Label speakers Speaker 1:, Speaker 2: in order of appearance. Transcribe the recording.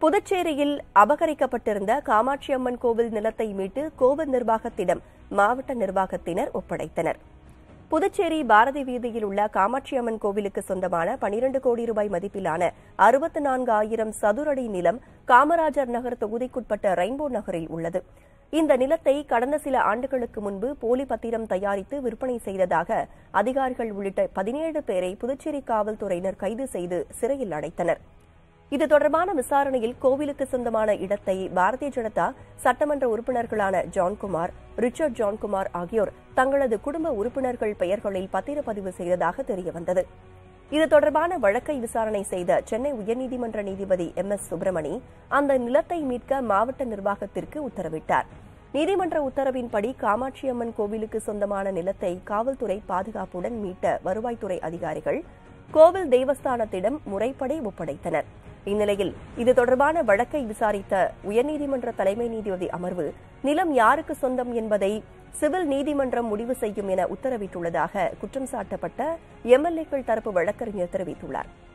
Speaker 1: புதுச்சேரியில் அபகரிக்கப்பட்டிருந்த காமாட்சியம்மன் கோவில் நிலத்தை மீட்டு கோவில் நிர்வாகத்திடம் மாவட்ட நிர்வாகத்தினர் ஒப்படைத்தனர் புதுச்சேரி பாரதி வீதியில் உள்ள காமாட்சியம்மன் கோவிலுக்கு சொந்தமான பனிரண்டு கோடி ரூபாய் மதிப்பிலான அறுபத்தி நான்கு ஆயிரம் சதுரடி நிலம் காமராஜர் நகர் தொகுதிக்குட்பட்ட ரெயின்போ நகரில் உள்ளது இந்த நிலத்தை கடந்த சில ஆண்டுகளுக்கு முன்பு போலி பத்திரம் தயாரித்து விற்பனை செய்ததாக அதிகாரிகள் உள்ளிட்ட பதினேழு பேரை புதுச்சேரி காவல்துறையினர் கைது செய்து சிறையில் அடைத்தனர் இது தொடர்பான விசாரணையில் கோவிலுக்கு சொந்தமான இடத்தை பாரதிய ஜனதா சட்டமன்ற உறுப்பினர்களான ஜான்குமார் ரிச்சர்ட் ஜான்குமார் ஆகியோர் தங்களது குடும்ப உறுப்பினர்கள் பெயர்களில் பத்திரப்பதிவு செய்ததாக தெரியவந்தது இது தொடர்பான வழக்கை விசாரணை செய்த சென்னை உயர்நீதிமன்ற நீதிபதி எம் எஸ் சுப்பிரமணி அந்த நிலத்தை மீட்க மாவட்ட நிர்வாகத்திற்கு உத்தரவிட்டார் நீதிமன்ற உத்தரவின்படி காமாட்சியம்மன் கோவிலுக்கு சொந்தமான நிலத்தை காவல்துறை பாதுகாப்புடன் மீட்ட வருவாய்த்துறை அதிகாரிகள் கோவில் தேவஸ்தானத்திடம் முறைப்படி ஒப்படைத்தனர் இந்நிலையில் இது தொடர்பான வழக்கை விசாரித்த உயர்நீதிமன்ற தலைமை நீதிபதி அமர்வு நிலம் யாருக்கு சொந்தம் என்பதை சிவில் நீதிமன்றம் முடிவு செய்யும் என உத்தரவிட்டுள்ளதாக குற்றம் சாட்டப்பட்ட எம்எல்ஏக்கள் தரப்பு வழக்கறிஞர் தெரிவித்துள்ளார்